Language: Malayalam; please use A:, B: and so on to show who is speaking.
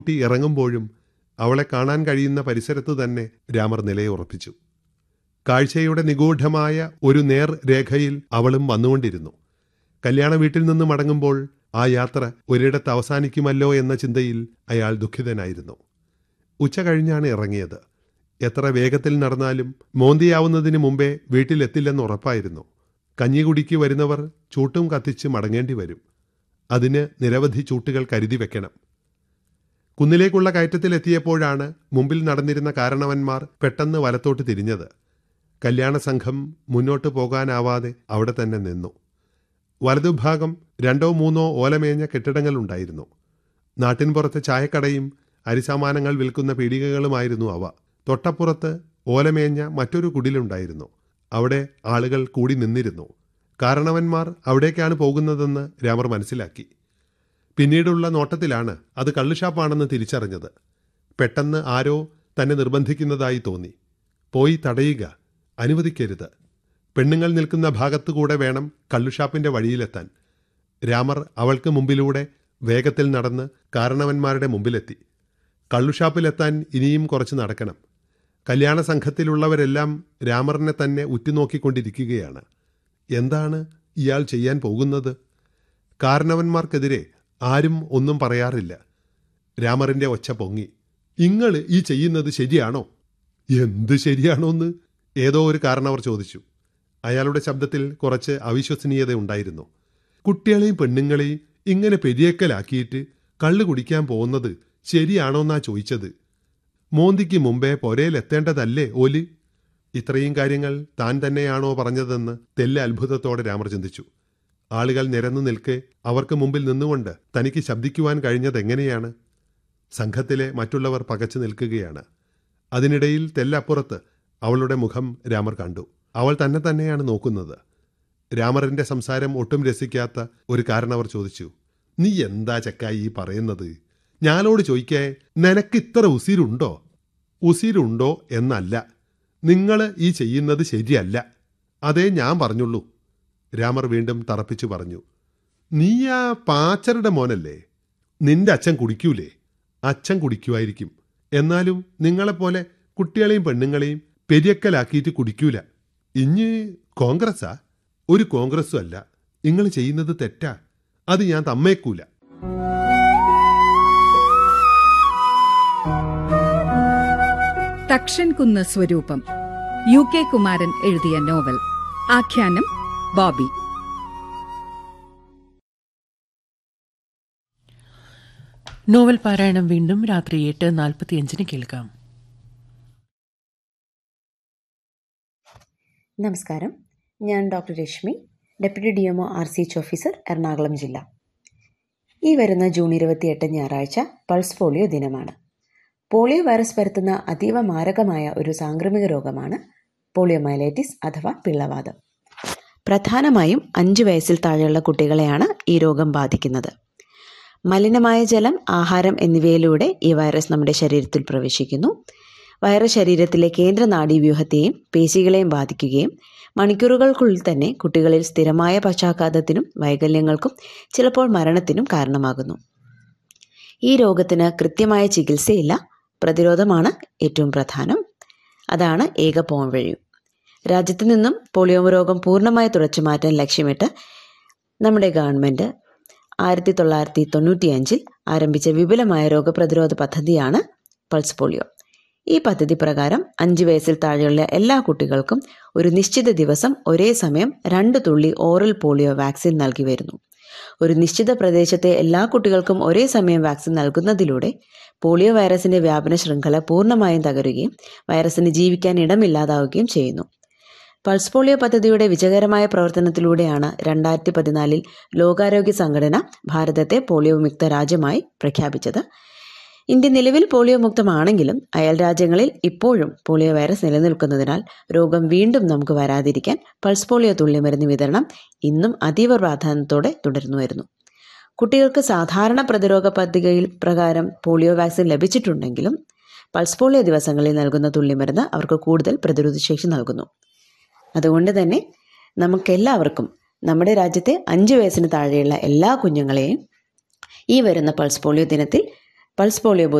A: കുട്ടി ഇറങ്ങുമ്പോഴും അവളെ കാണാൻ കഴിയുന്ന പരിസരത്ത് തന്നെ രാമർ നിലയുറപ്പിച്ചു കാഴ്ചയുടെ നിഗൂഢമായ ഒരു നേർ രേഖയിൽ അവളും വന്നുകൊണ്ടിരുന്നു കല്യാണ വീട്ടിൽ നിന്ന് മടങ്ങുമ്പോൾ ആ യാത്ര ഒരിടത്ത് അവസാനിക്കുമല്ലോ എന്ന ചിന്തയിൽ അയാൾ ദുഃഖിതനായിരുന്നു ഉച്ച കഴിഞ്ഞാണ് ഇറങ്ങിയത് എത്ര വേഗത്തിൽ നടന്നാലും മോന്തിയാവുന്നതിന് മുമ്പേ വീട്ടിലെത്തില്ലെന്ന് ഉറപ്പായിരുന്നു കഞ്ഞികുടിക്ക് വരുന്നവർ ചൂട്ടും കത്തിച്ച് മടങ്ങേണ്ടി വരും അതിന് നിരവധി ചൂട്ടുകൾ കരുതി വെക്കണം കുന്നിലേക്കുള്ള കയറ്റത്തിലെത്തിയപ്പോഴാണ് മുമ്പിൽ നടന്നിരുന്ന കാരണവന്മാർ പെട്ടെന്ന് വലത്തോട്ട് തിരിഞ്ഞത് കല്യാണ സംഘം മുന്നോട്ട് പോകാനാവാതെ അവിടെ തന്നെ നിന്നു വലതുഭാഗം രണ്ടോ മൂന്നോ ഓലമേഞ്ഞ കെട്ടിടങ്ങളുണ്ടായിരുന്നു നാട്ടിൻപുറത്തെ ചായക്കടയും അരിസാമാനങ്ങൾ വിൽക്കുന്ന പീടികകളുമായിരുന്നു അവ തൊട്ടപ്പുറത്ത് ഓലമേഞ്ഞ മറ്റൊരു കുടിലുണ്ടായിരുന്നു അവിടെ ആളുകൾ കൂടി നിന്നിരുന്നു കാരണവന്മാർ അവിടേക്കാണ് പോകുന്നതെന്ന് രാമർ മനസ്സിലാക്കി പിന്നീടുള്ള നോട്ടത്തിലാണ് അത് കള്ളുഷാപ്പാണെന്ന് തിരിച്ചറിഞ്ഞത് പെട്ടെന്ന് ആരോ തന്നെ നിർബന്ധിക്കുന്നതായി തോന്നി പോയി തടയുക അനുവദിക്കരുത് പെണ്ണുങ്ങൾ നിൽക്കുന്ന ഭാഗത്തുകൂടെ വേണം കള്ളുഷാപ്പിന്റെ വഴിയിലെത്താൻ രാമർ അവൾക്ക് മുമ്പിലൂടെ വേഗത്തിൽ നടന്ന് കാരണവന്മാരുടെ മുമ്പിലെത്തി കള്ളുഷാപ്പിലെത്താൻ ഇനിയും കുറച്ച് നടക്കണം കല്യാണ സംഘത്തിലുള്ളവരെല്ലാം രാമറിനെ തന്നെ ഉറ്റുനോക്കിക്കൊണ്ടിരിക്കുകയാണ് എന്താണ് ഇയാൾ ചെയ്യാൻ പോകുന്നത് കാരണവന്മാർക്കെതിരെ ആരും ഒന്നും പറയാറില്ല രാമറിന്റെ ഒച്ച പൊങ്ങി ഇങ്ങൾ ഈ ചെയ്യുന്നത് ശരിയാണോ എന്ത് ശരിയാണോന്ന് ഏതോ ഒരു കാരണവർ ചോദിച്ചു അയാളുടെ ശബ്ദത്തിൽ കുറച്ച് അവിശ്വസനീയത ഉണ്ടായിരുന്നു കുട്ടികളെയും പെണ്ണുങ്ങളെയും ഇങ്ങനെ പെരിയക്കലാക്കിയിട്ട് കള്ളു കുടിക്കാൻ പോകുന്നത് ശരിയാണോന്നാ ചോദിച്ചത് മോന്തിക്ക് മുമ്പേ പൊരയിലെത്തേണ്ടതല്ലേ ഓല് ഇത്രയും കാര്യങ്ങൾ താൻ തന്നെയാണോ പറഞ്ഞതെന്ന് തെല്ല് അത്ഭുതത്തോടെ രാമർ ചിന്തിച്ചു ആളുകൾ നിരന്നു നിൽക്കെ അവർക്ക് മുമ്പിൽ നിന്നുകൊണ്ട് തനിക്ക് ശബ്ദിക്കുവാൻ കഴിഞ്ഞതെങ്ങനെയാണ് സംഘത്തിലെ മറ്റുള്ളവർ പകച്ചു നിൽക്കുകയാണ് അതിനിടയിൽ തെല്ലപ്പുറത്ത് അവളുടെ മുഖം രാമർ കണ്ടു അവൾ തന്നെ തന്നെയാണ് നോക്കുന്നത് രാമറിന്റെ സംസാരം ഒട്ടും രസിക്കാത്ത ഒരു കാരണവർ ചോദിച്ചു നീ എന്താ ചക്കായി ഈ പറയുന്നത് ഞാനോട് ചോദിക്കേ നിനക്ക് ഇത്ര ഉസിരുണ്ടോ ഉസിരുണ്ടോ എന്നല്ല നിങ്ങൾ ഈ ചെയ്യുന്നത് ശരിയല്ല അതേ ഞാൻ പറഞ്ഞുള്ളൂ രാമർ വീണ്ടും തറപ്പിച്ചു പറഞ്ഞു നീ ആ പാച്ചറുടെ മോനല്ലേ നിന്റെ അച്ഛൻ കുടിക്കൂലേ അച്ഛൻ കുടിക്കുമായിരിക്കും എന്നാലും നിങ്ങളെപ്പോലെ കുട്ടികളെയും പെണ്ണുങ്ങളെയും പെരിയക്കലാക്കിയിട്ട് കുടിക്കൂല ഇഞ്ഞ് കോൺഗ്രസ്സാ ഒരു കോൺഗ്രസ്സും അല്ല നിങ്ങൾ ചെയ്യുന്നത് തെറ്റാ അത് ഞാൻ തമ്മേക്കൂല
B: തക്ഷൻകുന്ന് സ്വരൂപം യു കെ കുമാരൻ എഴുതിയ നോവൽ ആഖ്യാനം ബോബി
C: നോവൽ പാരായണം വീണ്ടും രാത്രി എട്ട് നാൽപ്പത്തിയഞ്ചിന് കേൾക്കാം
D: നമസ്കാരം ഞാൻ doctor Reshmi deputy D MO R C H officer Ernakulam ജില്ല ഈ വരുന്ന ജൂൺ ഇരുപത്തിയെട്ട് ഞായറാഴ്ച പൾസ് പോളിയോ ദിനമാണ് പോളിയോ വൈറസ് പരത്തുന്ന അതീവ മാരകമായ ഒരു സാംക്രമിക രോഗമാണ് പോളിയോമൈലൈറ്റിസ് അഥവാ പിള്ളവാതം പ്രധാനമായും അഞ്ച് വയസ്സിൽ താഴെയുള്ള കുട്ടികളെയാണ് ഈ രോഗം ബാധിക്കുന്നത് മലിനമായ ജലം ആഹാരം എന്നിവയിലൂടെ ഈ വൈറസ് നമ്മുടെ ശരീരത്തിൽ പ്രവേശിക്കുന്നു വൈറസ് ശരീരത്തിലെ കേന്ദ്ര നാഡീവ്യൂഹത്തെയും പേശികളെയും ബാധിക്കുകയും മണിക്കൂറുകൾക്കുള്ളിൽ തന്നെ കുട്ടികളിൽ സ്ഥിരമായ പക്ഷാഘാതത്തിനും വൈകല്യങ്ങൾക്കും ചിലപ്പോൾ മരണത്തിനും കാരണമാകുന്നു ഈ രോഗത്തിന് കൃത്യമായ ചികിത്സയില്ല പ്രതിരോധമാണ് ഏറ്റവും പ്രധാനം അതാണ് ഏക പോംവഴി രാജ്യത്തു നിന്നും പോളിയോ രോഗം പൂർണ്ണമായി തുടച്ചു മാറ്റാൻ ലക്ഷ്യമിട്ട് നമ്മുടെ ഗവൺമെൻറ് ആയിരത്തി തൊള്ളായിരത്തി തൊണ്ണൂറ്റിയഞ്ചിൽ ആരംഭിച്ച വിപുലമായ രോഗപ്രതിരോധ പദ്ധതിയാണ് പൾസ് പോളിയോ ഈ പദ്ധതി പ്രകാരം അഞ്ച് വയസ്സിൽ താഴെയുള്ള എല്ലാ കുട്ടികൾക്കും ഒരു നിശ്ചിത ദിവസം ഒരേ സമയം രണ്ട് തുള്ളി ഓറൽ പോളിയോ വാക്സിൻ നൽകി വരുന്നു ഒരു നിശ്ചിത പ്രദേശത്തെ എല്ലാ കുട്ടികൾക്കും ഒരേ സമയം വാക്സിൻ നൽകുന്നതിലൂടെ പോളിയോ വൈറസിന്റെ വ്യാപന ശൃംഖല പൂർണ്ണമായും തകരുകയും വൈറസിന് ജീവിക്കാൻ ഇടമില്ലാതാവുകയും ചെയ്യുന്നു പൾസ് പോളിയോ പദ്ധതിയുടെ വിജയകരമായ പ്രവർത്തനത്തിലൂടെയാണ് രണ്ടായിരത്തി പതിനാലിൽ ലോകാരോഗ്യ സംഘടന ഭാരതത്തെ പോളിയോ മുക്ത രാജ്യമായി പ്രഖ്യാപിച്ചത് ഇന്ത്യ നിലവിൽ പോളിയോ മുക്തമാണെങ്കിലും അയൽ രാജ്യങ്ങളിൽ ഇപ്പോഴും പോളിയോ വൈറസ് നിലനിൽക്കുന്നതിനാൽ രോഗം വീണ്ടും നമുക്ക് വരാതിരിക്കാൻ പൾസ് പോളിയോ തുള്ളിമരുന്ന് വിതരണം ഇന്നും അതീവ പ്രാധാന്യത്തോടെ തുടർന്നു വരുന്നു കുട്ടികൾക്ക് സാധാരണ പ്രതിരോധ പദ്ധതിയിൽ പ്രകാരം പോളിയോ വാക്സിൻ ലഭിച്ചിട്ടുണ്ടെങ്കിലും പൾസ് പോളിയോ ദിവസങ്ങളിൽ നൽകുന്ന തുള്ളിമരുന്ന് അവർക്ക് കൂടുതൽ പ്രതിരോധശേഷി നൽകുന്നു അതുകൊണ്ട് തന്നെ നമുക്കെല്ലാവർക്കും നമ്മുടെ രാജ്യത്തെ അഞ്ച് വയസ്സിന് താഴെയുള്ള എല്ലാ കുഞ്ഞുങ്ങളെയും ഈ വരുന്ന പൾസ് പോളിയോ ദിനത്തിൽ പൾസ് പോളിയോ